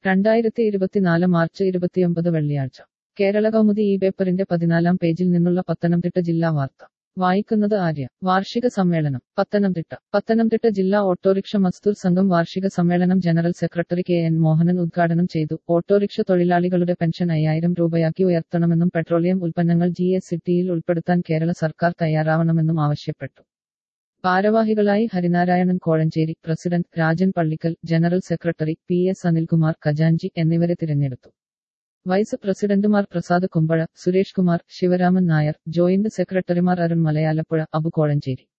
രണ്ടായിരത്തി ഇരുപത്തിനാല് മാർച്ച് ഇരുപത്തിയൊമ്പത് വെള്ളിയാഴ്ച കേരള കൗമുദി ഈ പേപ്പറിന്റെ പതിനാലാം പേജിൽ നിന്നുള്ള പത്തനംതിട്ട ജില്ലാ വാർത്ത വായിക്കുന്നത് ആര്യ വാർഷിക സമ്മേളനം പത്തനംതിട്ട പത്തനംതിട്ട ജില്ലാ ഓട്ടോറിക്ഷ മസ്ദൂർ സംഘം വാർഷിക സമ്മേളനം general secretary K N Mohanan ഉദ്ഘാടനം ചെയ്തു ഓട്ടോറിക്ഷ തൊഴിലാളികളുടെ പെൻഷൻ അയ്യായിരം രൂപയാക്കി ഉയർത്തണമെന്നും പെട്രോളിയം ഉൽപ്പന്നങ്ങൾ ജി എസ് സിറ്റിയിൽ ഉൾപ്പെടുത്താൻ കേരള സർക്കാർ തയ്യാറാവണമെന്നും ആവശ്യപ്പെട്ടു ഭാരവാഹികളായി Harinarayanan Kozhencherry president Rajan Pallikkal general secretary P S Anilkumar ഖജാൻജി എന്നിവരെ തിരഞ്ഞെടുത്തു വൈസ് പ്രസിഡന്റുമാർ പ്രസാദ് കുമ്പഴ സുരേഷ് കുമാർ ശിവരാമൻ നായർ ജോയിന്റ് സെക്രട്ടറിമാർ അരുൺ മലയാലപ്പുഴ അബു കോഴഞ്ചേരി